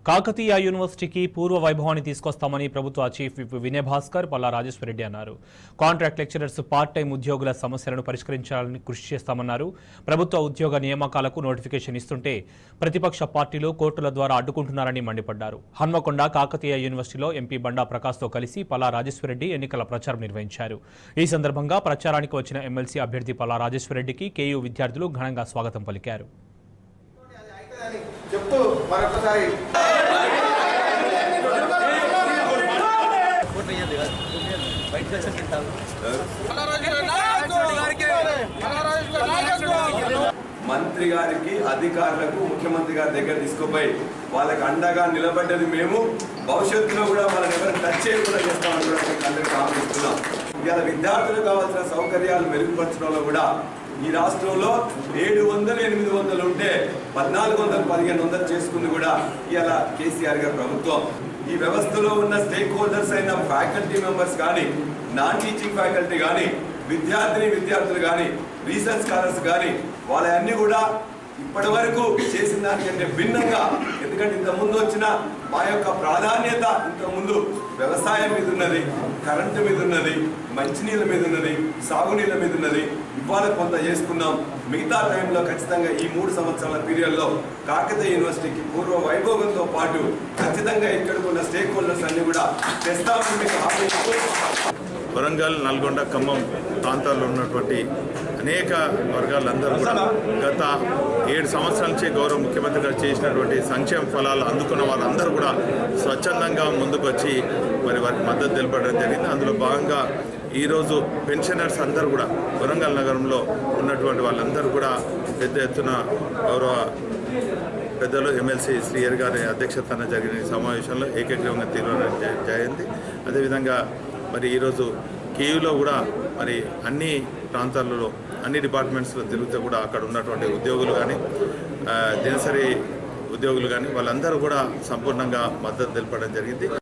కాకతీయ యూనివర్సిటీకి పూర్వ వైభవాన్ని తీసుకొస్తామని ప్రభుత్వ చీఫ్ విప్ వినయ్ భాస్కర్ పల్లా రాజేశ్వరరెడ్డి అన్నారు కాంట్రాక్ట్ లెక్చరర్స్ పార్ట్ టైం ఉద్యోగుల సమస్యలను పరిష్కరించాలని కృషి చేస్తామన్నారు ప్రభుత్వ ఉద్యోగ నియామకాలకు నోటిఫికేషన్ ఇస్తుంటే ప్రతిపక్ష పార్టీలు కోర్టుల ద్వారా అడ్డుకుంటున్నారని మండిపడ్డారు హన్మకొండ కాకతీయ యూనివర్సిటీలో ఎంపీ బండా ప్రకాష్తో కలిసి పల్లా రాజేశ్వరరెడ్డి ఎన్నికల ప్రచారం నిర్వహించారు ఈ సందర్భంగా ప్రచారానికి వచ్చిన ఎమ్మెల్సీ అభ్యర్థి పల్లా రాజేశ్వరరెడ్డికి కేయూ విద్యార్థులు ఘనంగా స్వాగతం పలికారు చెప్తూ మరొకసారి మంత్రి గారికి అధికారులకు ముఖ్యమంత్రి గారి దగ్గర తీసుకుపోయి వాళ్ళకి అండగా నిలబడ్డది మేము భవిష్యత్తులో కూడా వాళ్ళని ఎవరు టచ్ చేయకుండా చేస్తామని కూడా మీకు అందరికీ హామీ ఇస్తున్నాం ఇవాళ విద్యార్థులకు కావాల్సిన సౌకర్యాలు మెరుగుపరచడంలో కూడా ఈ రాష్ట్రంలో ఏడు వందలు ఎనిమిది వందలు ఉంటే పద్నాలుగు వందలు పదిహేను వందలు చేసుకుంది కూడా ఇవాళ కేసీఆర్ గారి ప్రభుత్వం ఈ వ్యవస్థలో ఉన్న స్టేక్ హోల్డర్స్ అయిన ఫ్యాకల్టీ మెంబర్స్ కానీ నాన్ టీచింగ్ ఫ్యాకల్టీ కానీ విద్యార్థిని విద్యార్థులు కానీ రీసెర్చ్ స్కాలర్స్ కానీ వాళ్ళన్నీ కూడా ఇప్పటి వరకు చేసిన దానికంటే భిన్నంగా ఎందుకంటే ఇంత ముందు వచ్చిన మా యొక్క ప్రాధాన్యత ఇంత ముందు వ్యవసాయం మీద ఉన్నది కరెంటు మీద ఉన్నది మంచినీళ్ళ మీద ఉన్నది సాగునీళ్ళ మీద ఉన్నది ఇవాళ కొంత చేసుకున్నాం మిగతా టైంలో ఖచ్చితంగా ఈ మూడు సంవత్సరాల పీరియడ్లో కాకతీయ యూనివర్సిటీకి పూర్వ వైభోగంతో పాటు ఖచ్చితంగా ఇక్కడికి ఉన్న స్టేక్ హోల్డర్స్ అన్ని కూడా తెస్తామని మీకు హామీ ఇస్తూ వరంగల్ నల్గొండ ఖమ్మం ప్రాంతాల్లో ఉన్నటువంటి అనేక వర్గాలందరూ కూడా గత ఏడు సంవత్సరాల నుంచి గౌరవ ముఖ్యమంత్రి గారు చేసినటువంటి సంక్షేమ ఫలాలు అందుకున్న వాళ్ళందరూ కూడా స్వచ్ఛందంగా ముందుకు వచ్చి మరి వారికి మద్దతు తెలపడం జరిగింది అందులో భాగంగా ఈరోజు పెన్షనర్స్ అందరూ కూడా వరంగల్ నగరంలో ఉన్నటువంటి వాళ్ళందరూ కూడా పెద్ద ఎత్తున గౌరవ పెద్దలు ఎమ్మెల్సీ శ్రీయర్ గారి అధ్యక్షతన జరిగిన ఈ సమావేశంలో ఏకగ్రీవంగా తీర్మానం జ- జరిగింది అదేవిధంగా మరి ఈరోజు కేయూలో కూడా మరి అన్ని ప్రాంతాలలో అన్ని డిపార్ట్మెంట్స్లో తిరిగితే కూడా అక్కడ ఉన్నటువంటి ఉద్యోగులు కానీ ఆ, దినసరి ఉద్యోగులు కానీ వాళ్ళందరూ కూడా సంపూర్ణంగా మద్దతు తెలపడం జరిగింది